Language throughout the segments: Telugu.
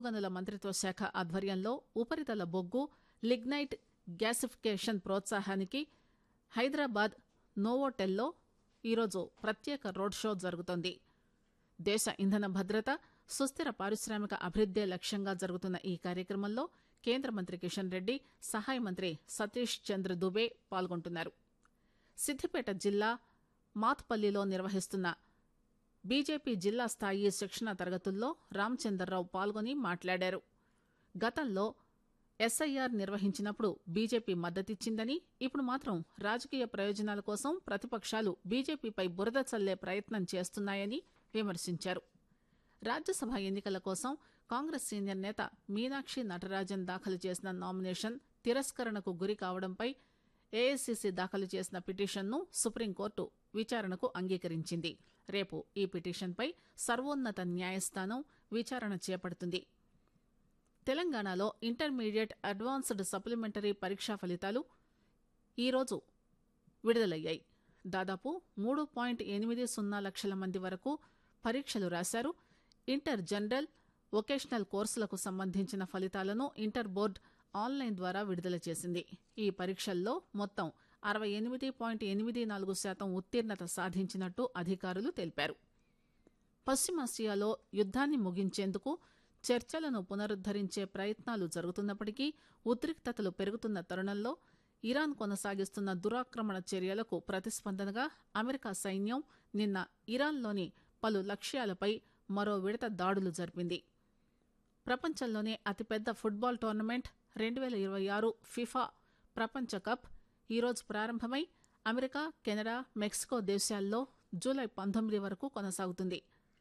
గనుల మంత్రిత్వ శాఖ ఆధ్వర్యంలో ఉపరితల బొగ్గు లిగ్నైట్ గ్యాసిఫికేషన్ ప్రోత్సాహానికి హైదరాబాద్ నోవోటెల్లో ఈరోజు ప్రత్యేక రోడ్ షో జరుగుతోంది దేశ ఇంధన భద్రత సుస్థిర పారిశ్రామిక అభివృద్దే లక్ష్యంగా జరుగుతున్న ఈ కార్యక్రమంలో కేంద్ర మంత్రి కిషన్ రెడ్డి సహాయ మంత్రి సతీష్ చంద్ర దుబే పాల్గొంటున్నారు సిద్దిపేట జిల్లా మాత్పల్లిలో నిర్వహిస్తున్న బీజేపీ జిల్లా స్థాయి శిక్షణ తరగతుల్లో రామచందర్రావు పాల్గొని మాట్లాడారు గతంలో ఎస్ఐఆర్ నిర్వహించినప్పుడు బీజేపీ మద్దతిచ్చిందని ఇప్పుడు మాత్రం రాజకీయ ప్రయోజనాల కోసం ప్రతిపక్షాలు బీజేపీపై బురద చల్లే ప్రయత్నం చేస్తున్నాయని విమర్శించారు రాజ్యసభ ఎన్నికల కోసం కాంగ్రెస్ సీనియర్ నేత మీనాక్షి నటరాజన్ దాఖలు చేసిన నామినేషన్ తిరస్కరణకు గురి కావడంపై ఏఐసిసి దాఖలు చేసిన పిటిషన్ను సుప్రీంకోర్టు విచారణకు అంగీకరించింది రేపు ఈ పిటిషన్పై సర్వోన్నత న్యాయస్థానం విచారణ చేపడుతుంది తెలంగాణలో ఇంటర్మీడియట్ అడ్వాన్స్డ్ సప్లిమెంటరీ పరీక్షా ఫలితాలు ఈరోజు విడుదలయ్యాయి దాదాపు మూడు పాయింట్ ఎనిమిది సున్నా లక్షల మంది వరకు పరీక్షలు రాశారు ఇంటర్ జనరల్ వొకేషనల్ కోర్సులకు సంబంధించిన ఫలితాలను ఇంటర్ బోర్డు ఆన్లైన్ ద్వారా విడుదల చేసింది ఈ పరీక్షల్లో మొత్తం అరవై ఎనిమిది పాయింట్ ఎనిమిది నాలుగు శాతం ఉత్తీర్ణత సాధించినట్టు అధికారులు తెలిపారు పశ్చిమాసియాలో యుద్దాన్ని ముగించేందుకు చర్చలను పునరుద్దరించే ప్రయత్నాలు జరుగుతున్నప్పటికీ ఉద్రిక్తతలు పెరుగుతున్న తరుణంలో ఇరాన్ కొనసాగిస్తున్న దురాక్రమణ చర్యలకు ప్రతిస్పందనగా అమెరికా సైన్యం నిన్న ఇరాన్లోని పలు లక్ష్యాలపై మరో విడత దాడులు జరిపింది ప్రపంచంలోనే అతిపెద్ద ఫుట్బాల్ టోర్నమెంట్ రెండు వేల ఇరవై ఆరు ఫిఫా ప్రపంచ కప్ ఈరోజు ప్రారంభమై అమెరికా కెనడా మెక్సికో దేశాల్లో జూలై పంతొమ్మిది వరకు కొనసాగుతుంది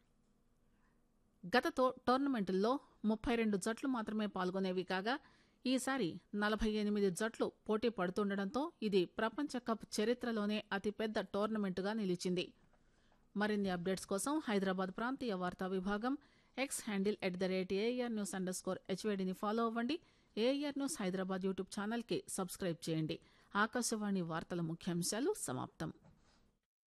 గత తో- టోర్నమెంటుల్లో ముప్పై రెండు జట్లు మాత్రమే పాల్గొనేవి కాగా ఈసారి నలభై ఎనిమిది జట్లు పోటీ పడుతుండటంతో ఇది ప్రపంచ కప్ చరిత్రలోనే అతిపెద్ద టోర్నమెంటుగా నిలిచింది మరిన్ని అప్డేట్స్ కోసం హైదరాబాద్ ప్రాంతీయ వార్తా విభాగం X handle at the rate air news underscore హెచ్వేడిని ఫాలో అవ్వండి ఏఆర్ న్యూస్ హైదరాబాద్ యూట్యూబ్ ఛానల్కి సబ్స్క్రైబ్ చేయండి ఆకాశవాణి వార్తల ముఖ్యాంశాలు సమాప్తం